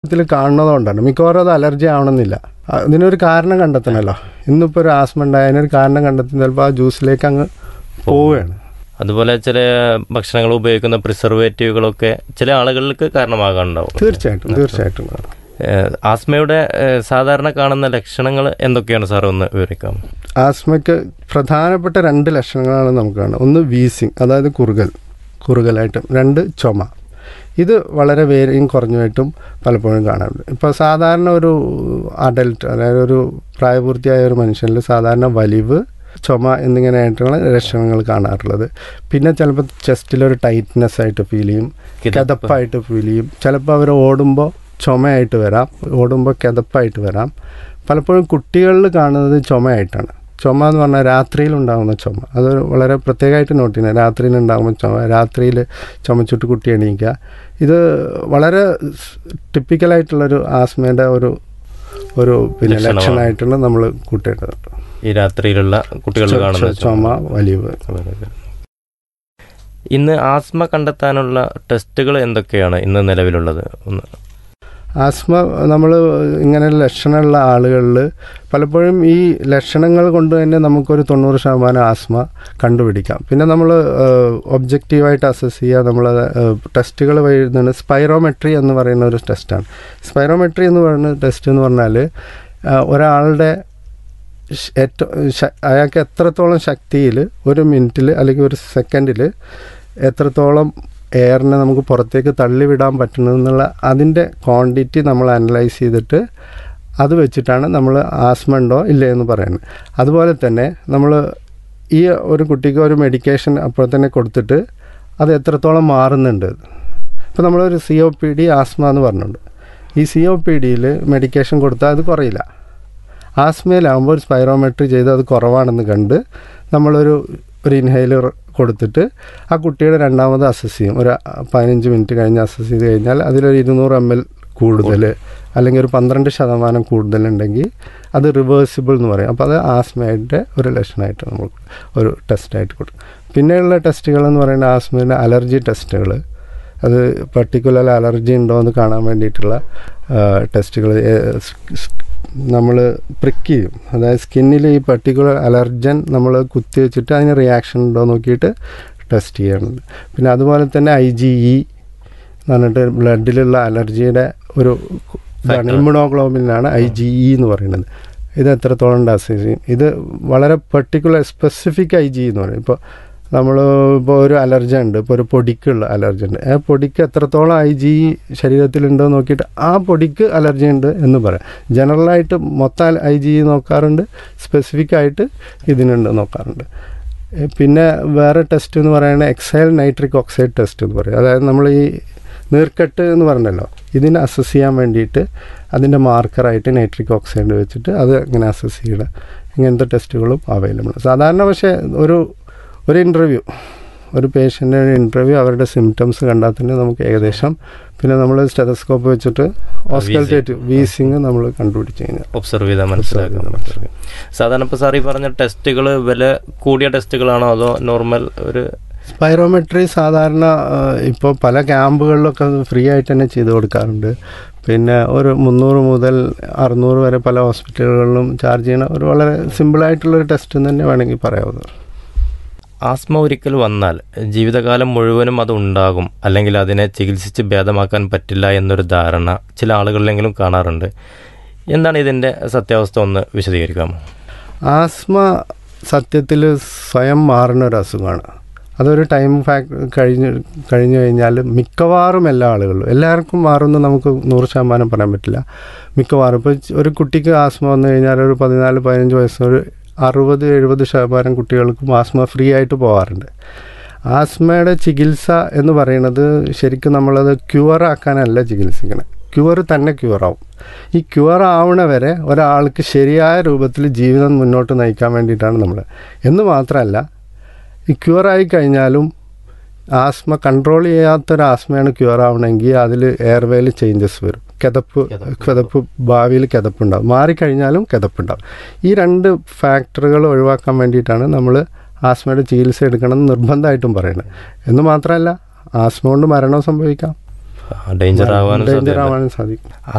ത്തിൽ കാണുന്നതുകൊണ്ടാണ് മിക്കവാറും അത് അലർജി ആവണമെന്നില്ല ആ, ഇതിനൊരു കാരണം കണ്ടെത്തണമല്ലോ ഇന്നിപ്പോൾ ഒരു ആസ്മ ഉണ്ടായ അതിനൊരു കാരണം കണ്ടെത്തി ചിലപ്പോൾ ആ ജ്യൂസിലേക്ക് അങ്ങ് പോവുകയാണ് അതുപോലെ ചില ഭക്ഷണങ്ങൾ ഉപയോഗിക്കുന്ന പ്രിസർവേറ്റീവുകളൊക്കെ ചില ആളുകൾക്ക് കാരണമാകാനുണ്ടാവും തീർച്ചയായിട്ടും തീർച്ചയായിട്ടും ഏഹ് ആസ്മയുടെ ഏഹ് സാധാരണ കാണുന്ന ലക്ഷണങ്ങൾ എന്തൊക്കെയാണ് സാർ ഒന്ന് വിവരിക്കാം ആസ്മയ്ക്ക് പ്രധാനപ്പെട്ട രണ്ട് ലക്ഷണങ്ങളാണ് നമുക്ക് കാണുന്നത് ഒന്ന് വീസിങ് അതായത് കുറുകൽ കുറുകലായിട്ടും രണ്ട് ചുമ ഇത് വളരെ വേരെയും കുറഞ്ഞുമായിട്ടും പലപ്പോഴും കാണാറുണ്ട് ഇപ്പോൾ സാധാരണ ഒരു അഡൽട്ട് അതായത് ഒരു പ്രായപൂർത്തിയായ ഒരു മനുഷ്യനിൽ സാധാരണ വലിവ് ചുമ എന്നിങ്ങനെയായിട്ടുള്ള ലക്ഷണങ്ങൾ കാണാറുള്ളത് പിന്നെ ചിലപ്പോൾ ചെസ്റ്റിലൊരു ടൈറ്റ്നെസ് ആയിട്ട് ഫീൽ ചെയ്യും കിതപ്പ്. കിതപ്പായിട്ട് ഫീൽ ചെയ്യും ചിലപ്പോൾ അവർ ഓടുമ്പോൾ ചുമയായിട്ട് വരാം ഓടുമ്പോൾ കിതപ്പായിട്ട് വരാം പലപ്പോഴും കുട്ടികളിൽ കാണുന്നത് ചുമയായിട്ടാണ് ചുമ എന്ന് പറഞ്ഞാൽ രാത്രിയിൽ ഉണ്ടാകുന്ന ചുമ അത് വളരെ പ്രത്യേകമായിട്ട് നോട്ട് ചെയ്യണം രാത്രിയിൽ ഉണ്ടാകുന്ന ചുമ രാത്രിയിൽ ചുമച്ചിട്ട് കുട്ടി എണീക്കുക ഇത് വളരെ ടിപ്പിക്കലായിട്ടുള്ളൊരു ആസ്മയുടെ ഒരു ഒരു പിന്നെ ലക്ഷണമാണ്. ലക്ഷണമായിട്ടാണ് നമ്മൾ കൂട്ടേണ്ടതുണ്ട് ഈ രാത്രിയിലുള്ള കുട്ടികളിൽ കാണുന്ന ചുമ വലിവ് ഇന്ന് ആസ്മ കണ്ടെത്താനുള്ള ടെസ്റ്റുകൾ എന്തൊക്കെയാണ് ഇന്ന് നിലവിലുള്ളത് ഒന്ന് ആസ്മ നമ്മൾ ഇങ്ങനെ ലക്ഷണമുള്ള ആളുകളിൽ പലപ്പോഴും ഈ ലക്ഷണങ്ങൾ കൊണ്ട് തന്നെ നമുക്കൊരു തൊണ്ണൂറ് ശതമാനം ആസ്മ കണ്ടുപിടിക്കാം പിന്നെ നമ്മൾ ഒബ്ജക്റ്റീവായിട്ട് അസസ് ചെയ്യുക നമ്മൾ ടെസ്റ്റുകൾ വരുന്നതാണ് സ്പൈറോമെട്രി എന്ന് പറയുന്ന ഒരു ടെസ്റ്റാണ് സ്പൈറോമെട്രി എന്ന് പറയുന്ന ടെസ്റ്റ് എന്ന് പറഞ്ഞാൽ ഒരാളുടെ ശ- ഏറ്റവും ശ- അയാൾക്ക് എത്രത്തോളം ശക്തിയിൽ ഒരു മിനിറ്റിൽ അല്ലെങ്കിൽ ഒരു സെക്കൻഡിൽ എത്രത്തോളം എയറിനെ നമുക്ക് പുറത്തേക്ക് തള്ളിവിടാൻ പറ്റുന്നതെന്നുള്ള അതിൻ്റെ ക്വാണ്ടിറ്റി നമ്മൾ അനലൈസ് ചെയ്തിട്ട് അത് വെച്ചിട്ടാണ് നമ്മൾ ആസ്മ ഉണ്ടോ ഇല്ലേ എന്ന് പറയുന്നത് അതുപോലെ തന്നെ നമ്മൾ ഈ ഒരു കുട്ടിക്ക് ഒരു മെഡിക്കേഷൻ അപ്പോൾ തന്നെ കൊടുത്തിട്ട് അത് എത്രത്തോളം മാറുന്നുണ്ട് ഇപ്പോൾ നമ്മളൊരു C O P D asthma എന്ന് പറഞ്ഞിട്ടുണ്ട് ഈ സി ഒ പി ഡിയിൽ മെഡിക്കേഷൻ കൊടുത്താൽ അത് കുറയില്ല ആസ്മയിലാകുമ്പോൾ ഒരു സ്പൈറോമെട്രി ചെയ്ത് അത് കുറവാണെന്ന് കണ്ട് നമ്മളൊരു ഒരു ഇൻഹൈലർ കൊടുത്തിട്ട് ആ കുട്ടിയുടെ രണ്ടാമത് അസസ് ചെയ്യും ഒരു പതിനഞ്ച് മിനിറ്റ് കഴിഞ്ഞ് അസസ് ചെയ്ത് കഴിഞ്ഞാൽ അതിലൊരു ഇരുന്നൂറ് എം എൽ കൂടുതൽ അല്ലെങ്കിൽ ഒരു പന്ത്രണ്ട് ശതമാനം കൂടുതലുണ്ടെങ്കിൽ അത് റിവേഴ്സിബിൾ എന്ന് പറയും അപ്പോൾ അത് ആസ്മയുടെ ഒരു ലക്ഷണമായിട്ട് നമ്മൾ ഒരു ടെസ്റ്റായിട്ട് കൊടുക്കും പിന്നെയുള്ള ടെസ്റ്റുകൾ എന്ന് പറയുന്നത് ആസ്മയുടെ അലർജി ടെസ്റ്റുകൾ അത് പർട്ടിക്കുലർ അലർജി ഉണ്ടോ എന്ന് കാണാൻ വേണ്ടിയിട്ടുള്ള ടെസ്റ്റുകൾ നമ്മൾ പ്രിക്ക് ചെയ്യും അതായത് സ്കിന്നിൽ ഈ പർട്ടിക്കുലർ അലർജൻ നമ്മൾ കുത്തി വെച്ചിട്ട് അതിന് റിയാക്ഷൻ ഉണ്ടോ നോക്കിയിട്ട് ടെസ്റ്റ് ചെയ്യണത് പിന്നെ അതുപോലെ തന്നെ ഐ ജി ഇ എന്ന് പറഞ്ഞിട്ട് ബ്ലഡിലുള്ള അലർജിയുടെ ഒരു Factor. ഇമ്മ്യൂണോഗ്ലോബിനാണ് ഐ ജി ഇ എന്ന് പറയുന്നത് ഇത് എത്രത്തോളം ഉണ്ട് അസസ് ചെയ്യും ഇത് വളരെ പെർട്ടിക്കുലർ സ്പെസിഫിക് ഐ ജി എന്ന് പറയും ഇപ്പോൾ നമ്മൾ ഇപ്പോൾ ഒരു അലർജി ഉണ്ട് ഇപ്പോൾ ഒരു പൊടിക്കുള്ള അലർജി ഉണ്ട് ആ പൊടിക്ക് എത്രത്തോളം ഐ ജി ശരീരത്തിലുണ്ടോ നോക്കിയിട്ട് ആ പൊടിക്ക് അലർജി ഉണ്ട് എന്ന് പറയാം ജനറലായിട്ട് മൊത്തം ഐ ജി നോക്കാറുണ്ട് സ്പെസിഫിക് ആയിട്ട് ഇതിനുണ്ട് നോക്കാറുണ്ട് ഏ, പിന്നെ വേറെ ടെസ്റ്റ് എന്ന് പറയുന്നത് എക്സൈൽ നൈട്രിക് ഓക്സൈഡ് ടെസ്റ്റ് എന്ന് പറയും അതായത് നമ്മൾ ഈ നീർക്കെട്ട് എന്ന് പറഞ്ഞല്ലോ ഇതിനെ അസസ് ചെയ്യാൻ വേണ്ടിയിട്ട് അതിൻ്റെ മാർക്കറായിട്ട് നൈട്രിക് ഓക്സൈഡ് വെച്ചിട്ട് അത് ഇങ്ങനെ അസസ് ചെയ്യണം ഇങ്ങനത്തെ ടെസ്റ്റുകളും അവൈലബിൾ സാധാരണ പക്ഷേ ഒരു ഒരു ഇൻ്റർവ്യൂ ഒരു പേഷ്യൻ്റെ ഇൻ്റർവ്യൂ അവരുടെ സിംറ്റംസ് കണ്ടാൽ തന്നെ നമുക്ക് ഏകദേശം പിന്നെ നമ്മൾ സ്റ്റെതസ്കോപ്പ് വെച്ചിട്ട് ഓസ്കൽറ്റേറ്റ് വീസിങ് നമ്മൾ കണ്ടുപിടിച്ച് കഴിഞ്ഞാൽ ഒബ്സർവ് ചെയ്താൽ മനസ്സിലാക്കാൻ പറ്റും സാധാരണ ഇപ്പോൾ സാർ ഈ പറഞ്ഞ ടെസ്റ്റുകൾ വില കൂടിയ ടെസ്റ്റുകളാണോ അതോ നോർമൽ ഒരു സ്പൈറോമെട്രി സാധാരണ ഇപ്പോൾ പല ക്യാമ്പുകളിലൊക്കെ ഫ്രീ ആയിട്ട് തന്നെ ചെയ്ത് കൊടുക്കാറുണ്ട് പിന്നെ ഒരു മുന്നൂറ് മുതൽ അറുന്നൂറ് വരെ പല ഹോസ്പിറ്റലുകളിലും ചാർജ് ചെയ്യുന്ന ഒരു വളരെ സിമ്പിളായിട്ടുള്ളൊരു ടെസ്റ്റ് എന്ന് തന്നെ വേണമെങ്കിൽ പറയാവുന്നത് ആസ്മ ഒരിക്കൽ വന്നാൽ ജീവിതകാലം മുഴുവനും അത് ഉണ്ടാകും അല്ലെങ്കിൽ അതിനെ ചികിത്സിച്ച് ഭേദമാക്കാൻ പറ്റില്ല എന്നൊരു ധാരണ ചില ആളുകളിലെങ്കിലും കാണാറുണ്ട് എന്താണ് ഇതിൻ്റെ സത്യാവസ്ഥ ഒന്ന് വിശദീകരിക്കാമോ ആസ്മ സത്യത്തിൽ സ്വയം മാറുന്ന ഒരു അസുഖമാണ് അതൊരു ടൈം ഫാക്ട് കഴിഞ്ഞ് കഴിഞ്ഞു കഴിഞ്ഞാൽ മിക്കവാറും എല്ലാ ആളുകളും എല്ലാവർക്കും മാറുമെന്ന് നമുക്ക് നൂറ് ശതമാനം പറയാൻ പറ്റില്ല മിക്കവാറും ഇപ്പോൾ ഒരു കുട്ടിക്ക് ആസ്മ വന്നു കഴിഞ്ഞാൽ ഒരു പതിനാല് പതിനഞ്ച് വയസ്സ് ഒരു അറുപത് എഴുപത് ശതമാനം കുട്ടികൾക്കും ആസ്മ ഫ്രീ ആയിട്ട് പോകാറുണ്ട് ആസ്മയുടെ ചികിത്സ എന്ന് പറയുന്നത് ശരിക്കും നമ്മളത് ക്യൂർ ആക്കാനല്ല ചികിത്സിക്കണം ക്യൂർ തന്നെ ക്യൂർ ആവും ഈ ക്യൂർ ആവണ വരെ ഒരാൾക്ക് ശരിയായ രൂപത്തിൽ ജീവിതം മുന്നോട്ട് നയിക്കാൻ വേണ്ടിയിട്ടാണ് നമ്മൾ എന്ന് മാത്രമല്ല ഈ ക്യൂർ ആയി കഴിഞ്ഞാലും ആസ്മ കൺട്രോൾ ചെയ്യാത്തൊരു ആസ്മയാണ് ക്യൂർ ആവണമെങ്കിൽ അതിൽ എയർവേയിൽ ചേഞ്ചസ് വരും കിതപ്പ് കിതപ്പ് ഭാവിയിൽ കിതപ്പുണ്ടാവും മാറിക്കഴിഞ്ഞാലും കിതപ്പുണ്ടാവും ഈ രണ്ട് ഫാക്ടറുകൾ ഒഴിവാക്കാൻ വേണ്ടിയിട്ടാണ് നമ്മൾ ആസ്മയുടെ ചികിത്സ എടുക്കണം എന്ന് നിർബന്ധമായിട്ടും പറയുന്നത് എന്ന് മാത്രമല്ല ആസ്മ കൊണ്ട് മരണം സംഭവിക്കാം ഡേഞ്ചർ ആവാനും ഡേഞ്ചർ സാധ്യത ആവാനും സാധിക്കും